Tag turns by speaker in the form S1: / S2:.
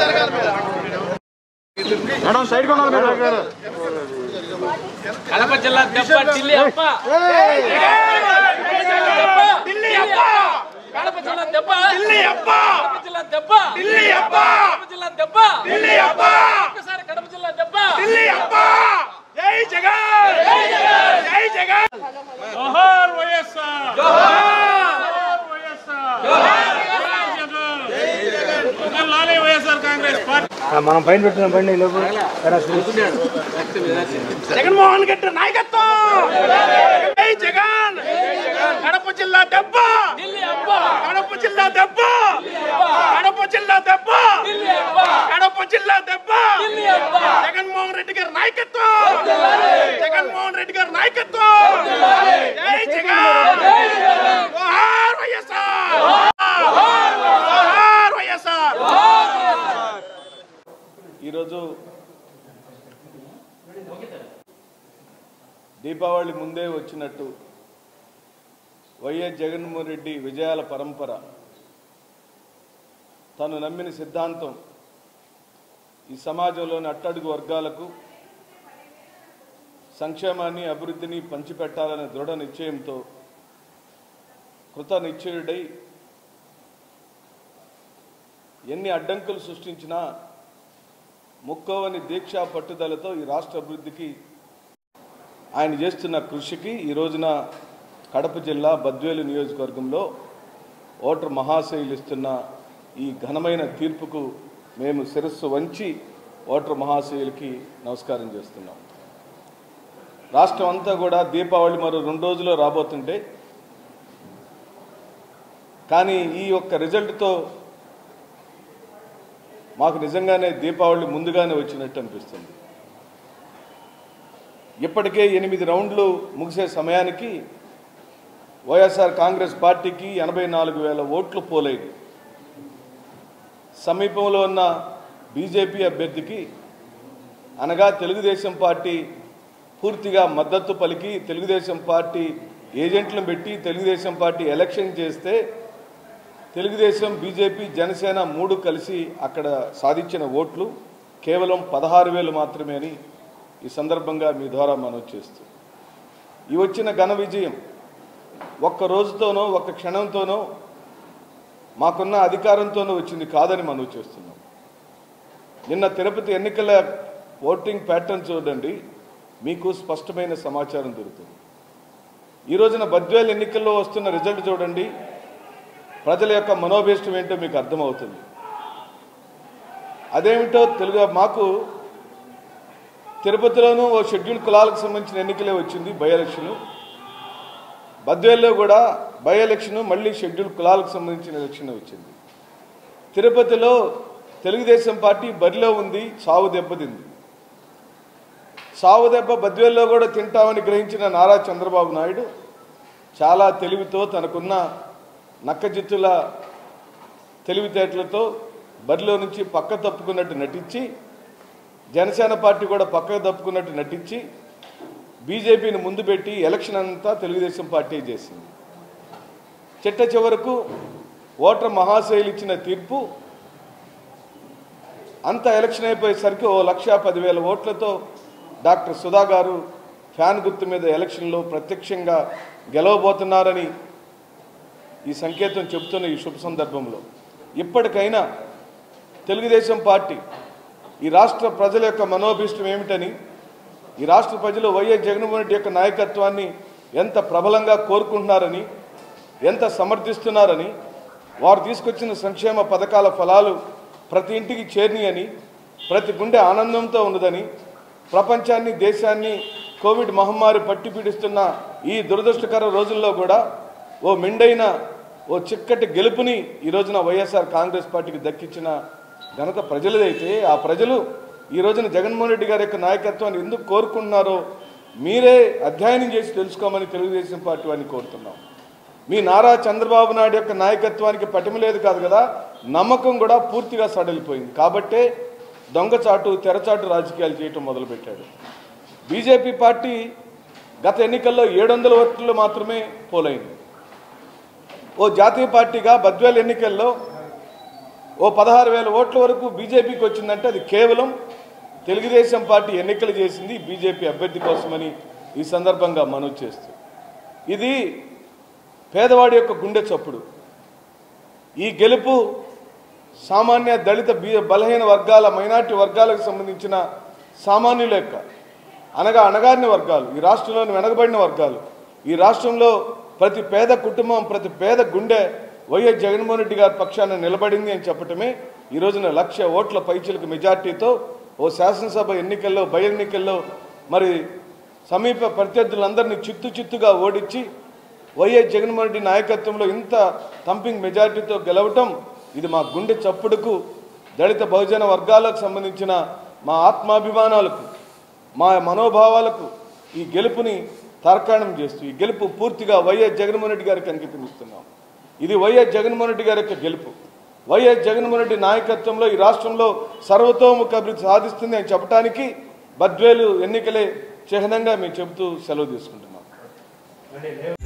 S1: madam side కొనాలి madam
S2: Kadapa జిల్లా దెబ్బ ఢిల్లీ అప్ప ఢిల్లీ అప్ప కడప జిల్లా దెబ్బ ఢిల్లీ అప్ప కడప జిల్లా దెబ్బ ఢిల్లీ అప్ప కడప జిల్లా దెబ్బ ఢిల్లీ అప్ప ఒక్కసారి కడప జిల్లా దెబ్బ ఢిల్లీ అప్ప జై జగన్ జై జగన్ జై జగన్
S3: జోహార్ వైఎస్ఆర్ జోహార్ వైఎస్ఆర్ జోహార్ జగన్ లాలే వైఎస్ఆర్ కాంగ్రెస్ పార్టీ
S1: మనం పైన పెట్టిన బండి లోపు
S2: జగన్మోహన్ రెడ్డి నాయకత్వం జై జగన్ కడప జిల్లా దెబ్బ కడప జిల్లా దెబ్బ కడప జిల్లా దెబ్బ కడప జిల్లా దెబ్బ జగన్మోహన్ రెడ్డి గారి నాయకత్వం జగన్మోహన్ రెడ్డి గారి నాయకత్వం జై జగన్ జోహార్ వైఎస్ఆర్ జోహార్ వైఎస్ఆర్
S4: ఈరోజు దీపావళి ముందే వచ్చినట్టు వైఎస్ జగన్మోహన్ రెడ్డి విజయాల పరంపర తను నమ్మిన సిద్ధాంతం ఈ సమాజంలోని అట్టడుగు వర్గాలకు సంక్షేమాన్ని అభివృద్ధిని పంచిపెట్టాలనే దృఢ నిశ్చయంతో కృత నిశ్చయుడై ఎన్ని అడ్డంకులు సృష్టించినా ముక్కోవని దీక్షా పట్టుదలతో ఈ రాష్ట్ర అభివృద్ధికి ఆయన చేస్తున్న కృషికి ఈ రోజున కడప జిల్లా బద్వేలు నియోజకవర్గంలో ఓటర్ మహాశైలు ఇస్తున్న ఈ ఘనమైన తీర్పుకు మేము శిరస్సు వంచి ఓటర్ మహాశయులకి నమస్కారం చేస్తున్నాం రాష్ట్రం అంతా కూడా దీపావళి మరో రెండు రోజుల్లో రాబోతుంటే కానీ ఈ యొక్క రిజల్ట్తో మాకు నిజంగానే దీపావళి ముందుగానే వచ్చినట్టు అనిపిస్తుంది ఇప్పటికే ఎనిమిది రౌండ్లు ముగిసే సమయానికి వైఎస్ఆర్ కాంగ్రెస్ పార్టీకి ఎనభై నాలుగు వేల ఓట్లు పోలేదు సమీపంలో ఉన్న బీజేపీ అభ్యర్థికి అనగా తెలుగుదేశం పార్టీ పూర్తిగా మద్దతు పలికి తెలుగుదేశం పార్టీ ఏజెంట్లను పెట్టి తెలుగుదేశం పార్టీ ఎలక్షన్ చేస్తే తెలుగుదేశం బీజేపీ జనసేన మూడు కలిసి అక్కడ సాధించిన ఓట్లు కేవలం పదహారు వేలు మాత్రమే అని ఈ సందర్భంగా మీ ద్వారా మనం చేస్తూ ఈ వచ్చిన ఘన విజయం ఒక్క రోజుతోనో ఒక్క క్షణంతోనో మాకున్న అధికారంతోనో వచ్చింది కాదని మనం చేస్తున్నాం నిన్న తిరుపతి ఎన్నికల ఓటింగ్ ప్యాటర్న్ చూడండి మీకు స్పష్టమైన సమాచారం దొరుకుతుంది ఈ రోజున బద్వేల్ ఎన్నికల్లో వస్తున్న రిజల్ట్ చూడండి ప్రజల యొక్క మనోభీష్టం ఏంటో మీకు అర్థమవుతుంది అదేమిటో తెలుగు మాకు తిరుపతిలోనూ ఓ షెడ్యూల్ కులాలకు సంబంధించిన ఎన్నికలే వచ్చింది బై ఎలక్షన్ బద్వేల్లో కూడా బై ఎలక్షన్ మళ్ళీ షెడ్యూల్ కులాలకు సంబంధించిన ఎలక్షన్ వచ్చింది తిరుపతిలో తెలుగుదేశం పార్టీ బరిలో ఉంది సావు దెబ్బతింది సావు దెబ్బ బద్వేల్లో కూడా తింటామని గ్రహించిన నారా చంద్రబాబు నాయుడు చాలా తెలివితో తనకున్న నక్కజిత్తుల తెలివితేటలతో బరిలో నుంచి పక్క తప్పుకున్నట్టు నటించి జనసేన పార్టీ కూడా పక్కకు తప్పుకున్నట్టు నటించి బీజేపీని ముందు పెట్టి ఎలక్షన్ అంతా తెలుగుదేశం పార్టీ చేసింది చిట్ట చివరకు ఓటర్ మహాశైలు ఇచ్చిన తీర్పు అంత ఎలక్షన్ అయిపోయేసరికి ఓ లక్ష పదివేల ఓట్లతో డాక్టర్ సుధా గారు ఫ్యాన్ గుర్తు మీద ఎలక్షన్లో ప్రత్యక్షంగా గెలవబోతున్నారని ఈ సంకేతం చెబుతున్న ఈ శుభ సందర్భంలో ఇప్పటికైనా తెలుగుదేశం పార్టీ ఈ రాష్ట్ర ప్రజల యొక్క మనోభీష్టం ఏమిటని ఈ రాష్ట్ర ప్రజలు వైఎస్ జగన్మోహన్ రెడ్డి యొక్క నాయకత్వాన్ని ఎంత ప్రబలంగా కోరుకుంటున్నారని ఎంత సమర్థిస్తున్నారని వారు తీసుకొచ్చిన సంక్షేమ పథకాల ఫలాలు ప్రతి ఇంటికి చేరినాయని ప్రతి గుండె ఆనందంతో ఉన్నదని ప్రపంచాన్ని దేశాన్ని కోవిడ్ మహమ్మారి పట్టి పీడిస్తున్న ఈ దురదృష్టకర రోజుల్లో కూడా ఓ మెండైన ఓ చిక్కటి గెలుపుని ఈ రోజున వైఎస్ఆర్ కాంగ్రెస్ పార్టీకి దక్కించిన ఘనత ప్రజలదైతే ఆ ప్రజలు ఈ రోజున జగన్మోహన్ రెడ్డి గారి యొక్క నాయకత్వాన్ని ఎందుకు కోరుకుంటున్నారో మీరే అధ్యయనం చేసి తెలుసుకోమని తెలుగుదేశం పార్టీ వారిని కోరుతున్నాం మీ నారా చంద్రబాబు నాయుడు యొక్క నాయకత్వానికి పటిమ లేదు కాదు కదా నమ్మకం కూడా పూర్తిగా సడలిపోయింది కాబట్టే దొంగచాటు తెరచాటు రాజకీయాలు చేయటం మొదలుపెట్టాడు బీజేపీ పార్టీ గత ఎన్నికల్లో ఏడు వందల ఓట్లు మాత్రమే పోలైంది ఓ జాతీయ పార్టీగా బద్వేల్ ఎన్నికల్లో ఓ పదహారు వేల ఓట్ల వరకు బీజేపీకి వచ్చిందంటే అది కేవలం తెలుగుదేశం పార్టీ ఎన్నికలు చేసింది బీజేపీ అభ్యర్థి కోసమని ఈ సందర్భంగా మనవి చేస్తూ ఇది పేదవాడి యొక్క గుండె చప్పుడు ఈ గెలుపు సామాన్య దళిత బీ- బలహీన వర్గాల మైనార్టీ వర్గాలకు సంబంధించిన సామాన్యుల యొక్క అనగా అణగారిన వర్గాలు ఈ రాష్ట్రంలోని వెనకబడిన వర్గాలు ఈ రాష్ట్రంలో ప్రతి పేద కుటుంబం ప్రతి పేద గుండె వైఎస్ జగన్మోహన్ రెడ్డి గారి పక్షాన నిలబడింది అని చెప్పటమే ఈ రోజున లక్ష ఓట్ల పైచిలకు మెజార్టీతో ఓ శాసనసభ ఎన్నికల్లో బై ఎన్నికల్లో మరి సమీప ప్రత్యర్థులందరినీ చిత్తు చిత్తుగా ఓడించి వైఎస్ జగన్మోహన్ రెడ్డి నాయకత్వంలో ఇంత థంపింగ్ మెజారిటీతో గెలవటం ఇది మా గుండె చప్పుడుకు దళిత బహుజన వర్గాలకు సంబంధించిన మా ఆత్మాభిమానాలకు మా మనోభావాలకు ఈ గెలుపుని తార్కాణం చేస్తూ ఈ గెలుపు పూర్తిగా వైఎస్ జగన్మోహన్ రెడ్డి గారికి అంకితం ఇస్తున్నాం ఇది వైఎస్ జగన్మోహన్ రెడ్డి గారి యొక్క గెలుపు వైఎస్ జగన్మోహన్ రెడ్డి నాయకత్వంలో ఈ రాష్ట్రంలో సర్వతోముఖ అభివృద్ధి సాధిస్తుంది అని చెప్పడానికి బద్వేలు ఎన్నికలే చిహ్నంగా మేము చెబుతూ సెలవు తీసుకుంటున్నాం